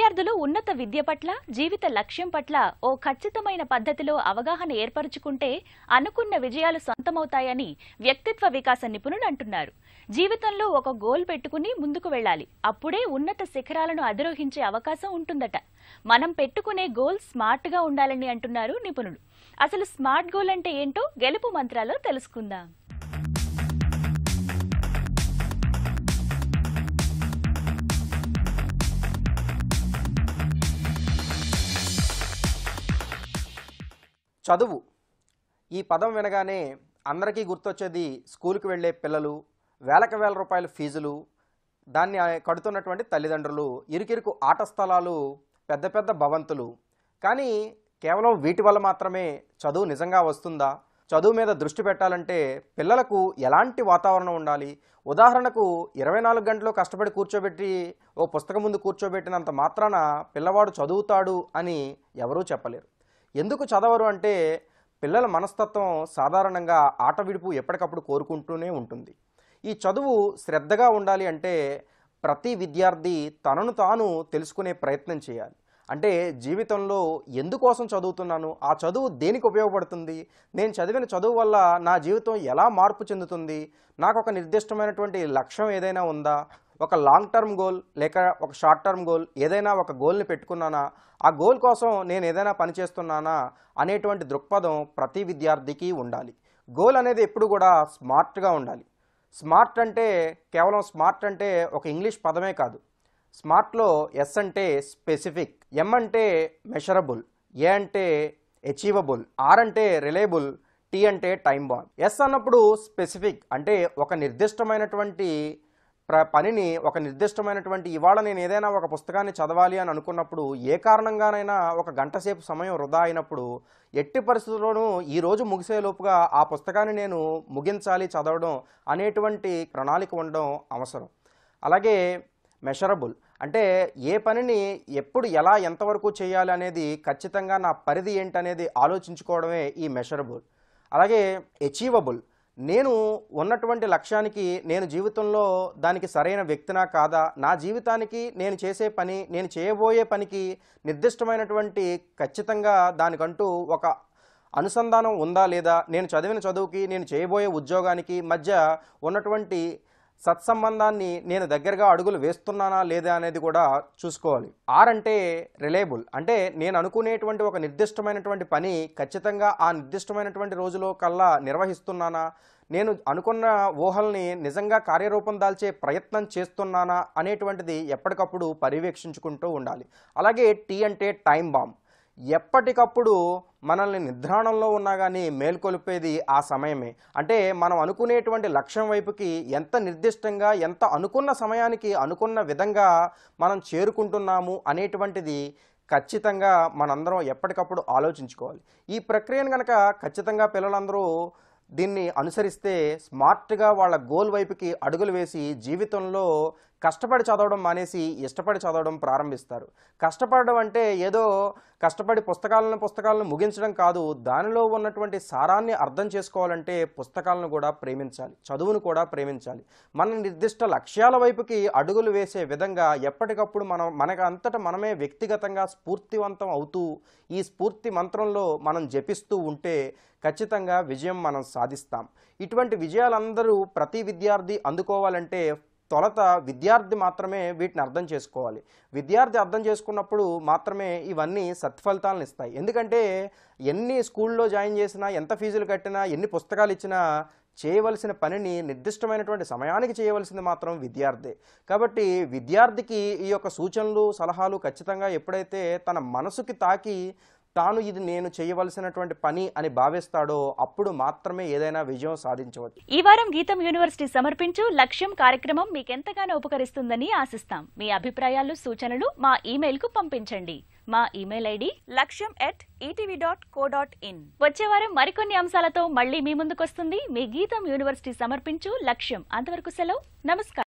విద్యార్థులు ఉన్నత విద్య పట్ల జీవిత లక్ష్యం పట్ల ఓ ఖచ్చితమైన పద్ధతిలో అవగాహన ఏర్పరుచుకుంటే అనుకున్న విజయాలు సొంతమవుతాయని వ్యక్తిత్వ వికాస నిపుణులు అంటున్నారు జీవితంలో ఒక గోల్ పెట్టుకుని ముందుకు వెళ్ళాలి అప్పుడే ఉన్నత శిఖరాలను అధిరోహించే అవకాశం ఉంటుందట మనం పెట్టుకునే గోల్ స్మార్ట్ గా ఉండాలని అంటున్నారు నిపుణులు అసలు స్మార్ట్ గోల్ అంటే ఏంటో గెలుపు మంత్రాలో తెలుసుకుందాం చదువు ఈ పదం వినగానే అందరికీ గుర్తొచ్చేది స్కూల్కి వెళ్ళే పిల్లలు వేలకు వేల రూపాయల ఫీజులు దాన్ని కడుతున్నటువంటి తల్లిదండ్రులు ఇరుకిరుకు ఆట స్థలాలు పెద్ద పెద్ద భవంతులు కానీ కేవలం వీటి వల్ల మాత్రమే చదువు నిజంగా వస్తుందా చదువు మీద దృష్టి పెట్టాలంటే పిల్లలకు ఎలాంటి వాతావరణం ఉండాలి ఉదాహరణకు ఇరవై నాలుగు గంటలు కష్టపడి కూర్చోబెట్టి ఓ పుస్తకం ముందు కూర్చోబెట్టినంత మాత్రాన పిల్లవాడు చదువుతాడు అని ఎవరూ చెప్పలేరు ఎందుకు చదవరు అంటే పిల్లల మనస్తత్వం సాధారణంగా ఆట విడుపు ఎప్పటికప్పుడు కోరుకుంటూనే ఉంటుంది ఈ చదువు శ్రద్ధగా ఉండాలి అంటే ప్రతి విద్యార్థి తనను తాను తెలుసుకునే ప్రయత్నం చేయాలి అంటే జీవితంలో ఎందుకోసం చదువుతున్నాను ఆ చదువు దేనికి ఉపయోగపడుతుంది నేను చదివిన చదువు వల్ల నా జీవితం ఎలా మార్పు చెందుతుంది నాకు ఒక నిర్దిష్టమైనటువంటి లక్ష్యం ఏదైనా ఉందా ఒక లాంగ్ టర్మ్ గోల్ లేక ఒక షార్ట్ టర్మ్ గోల్ ఏదైనా ఒక గోల్ని పెట్టుకున్నానా ఆ గోల్ కోసం నేను ఏదైనా పని చేస్తున్నానా అనేటువంటి దృక్పథం ప్రతి విద్యార్థికి ఉండాలి గోల్ అనేది ఎప్పుడు కూడా స్మార్ట్గా ఉండాలి స్మార్ట్ అంటే కేవలం స్మార్ట్ అంటే ఒక ఇంగ్లీష్ పదమే కాదు స్మార్ట్లో ఎస్ అంటే స్పెసిఫిక్ ఎం అంటే మెషరబుల్ ఏ అంటే అచీవబుల్ ఆర్ అంటే రిలయబుల్ టీ అంటే టైం బాండ్ ఎస్ అన్నప్పుడు స్పెసిఫిక్ అంటే ఒక నిర్దిష్టమైనటువంటి ప్ర పనిని ఒక నిర్దిష్టమైనటువంటి ఇవాళ నేను ఏదైనా ఒక పుస్తకాన్ని చదవాలి అని అనుకున్నప్పుడు ఏ కారణంగానైనా ఒక గంట సేపు సమయం వృధా అయినప్పుడు ఎట్టి పరిస్థితుల్లోనూ ఈ రోజు ముగిసేలోపుగా ఆ పుస్తకాన్ని నేను ముగించాలి చదవడం అనేటువంటి ప్రణాళిక ఉండడం అవసరం అలాగే మెషరబుల్ అంటే ఏ పనిని ఎప్పుడు ఎలా ఎంతవరకు చేయాలి అనేది ఖచ్చితంగా నా పరిధి ఏంటనేది ఆలోచించుకోవడమే ఈ మెషరబుల్ అలాగే అచీవబుల్ నేను ఉన్నటువంటి లక్ష్యానికి నేను జీవితంలో దానికి సరైన వ్యక్తినా కాదా నా జీవితానికి నేను చేసే పని నేను చేయబోయే పనికి నిర్దిష్టమైనటువంటి ఖచ్చితంగా దానికంటూ ఒక అనుసంధానం ఉందా లేదా నేను చదివిన చదువుకి నేను చేయబోయే ఉద్యోగానికి మధ్య ఉన్నటువంటి సత్సంబంధాన్ని నేను దగ్గరగా అడుగులు వేస్తున్నానా లేదా అనేది కూడా చూసుకోవాలి ఆర్ అంటే రిలేబుల్ అంటే నేను అనుకునేటువంటి ఒక నిర్దిష్టమైనటువంటి పని ఖచ్చితంగా ఆ నిర్దిష్టమైనటువంటి రోజులో కల్లా నిర్వహిస్తున్నానా నేను అనుకున్న ఊహల్ని నిజంగా కార్యరూపం దాల్చే ప్రయత్నం చేస్తున్నానా అనేటువంటిది ఎప్పటికప్పుడు పర్యవేక్షించుకుంటూ ఉండాలి అలాగే టీ అంటే టైం బాంబ్ ఎప్పటికప్పుడు మనల్ని నిద్రాణంలో ఉన్నా కానీ మేల్కొల్పేది ఆ సమయమే అంటే మనం అనుకునేటువంటి లక్ష్యం వైపుకి ఎంత నిర్దిష్టంగా ఎంత అనుకున్న సమయానికి అనుకున్న విధంగా మనం చేరుకుంటున్నాము అనేటువంటిది ఖచ్చితంగా మనందరం ఎప్పటికప్పుడు ఆలోచించుకోవాలి ఈ ప్రక్రియను కనుక ఖచ్చితంగా పిల్లలందరూ దీన్ని అనుసరిస్తే స్మార్ట్గా వాళ్ళ గోల్ వైపుకి అడుగులు వేసి జీవితంలో కష్టపడి చదవడం మానేసి ఇష్టపడి చదవడం ప్రారంభిస్తారు కష్టపడడం అంటే ఏదో కష్టపడి పుస్తకాలను పుస్తకాలను ముగించడం కాదు దానిలో ఉన్నటువంటి సారాన్ని అర్థం చేసుకోవాలంటే పుస్తకాలను కూడా ప్రేమించాలి చదువును కూడా ప్రేమించాలి మన నిర్దిష్ట లక్ష్యాల వైపుకి అడుగులు వేసే విధంగా ఎప్పటికప్పుడు మనం మనకు అంతటా మనమే వ్యక్తిగతంగా స్ఫూర్తివంతం అవుతూ ఈ స్ఫూర్తి మంత్రంలో మనం జపిస్తూ ఉంటే ఖచ్చితంగా విజయం మనం సాధిస్తాం ఇటువంటి విజయాలందరూ ప్రతి విద్యార్థి అందుకోవాలంటే తొలత విద్యార్థి మాత్రమే వీటిని అర్థం చేసుకోవాలి విద్యార్థి అర్థం చేసుకున్నప్పుడు మాత్రమే ఇవన్నీ సత్ఫలితాలను ఇస్తాయి ఎందుకంటే ఎన్ని స్కూల్లో జాయిన్ చేసినా ఎంత ఫీజులు కట్టినా ఎన్ని పుస్తకాలు ఇచ్చినా చేయవలసిన పనిని నిర్దిష్టమైనటువంటి సమయానికి చేయవలసింది మాత్రం విద్యార్థి కాబట్టి విద్యార్థికి ఈ యొక్క సూచనలు సలహాలు ఖచ్చితంగా ఎప్పుడైతే తన మనసుకి తాకి తాను ఇది నేను చేయవలసినటువంటి పని అని భావిస్తాడో అప్పుడు మాత్రమే ఏదైనా విజయం సాధించవచ్చు ఈ వారం గీతం యూనివర్సిటీ సమర్పించు లక్ష్యం కార్యక్రమం మీకెంతగానో ఉపకరిస్తుందని ఆశిస్తాం మీ అభిప్రాయాలు సూచనలు మా ఇమెయిల్ కు పంపించండి మా email ID lakshyam at ETV dot co dot in వచ్చే వారం మరికొన్ని అంశాలతో మళ్ళీ మీ ముందుకొస్తుంది మీ గీతం యూనివర్సిటీ సమర్పించు లక్ష్యం అంతవరకు సెలవు నమస్కారం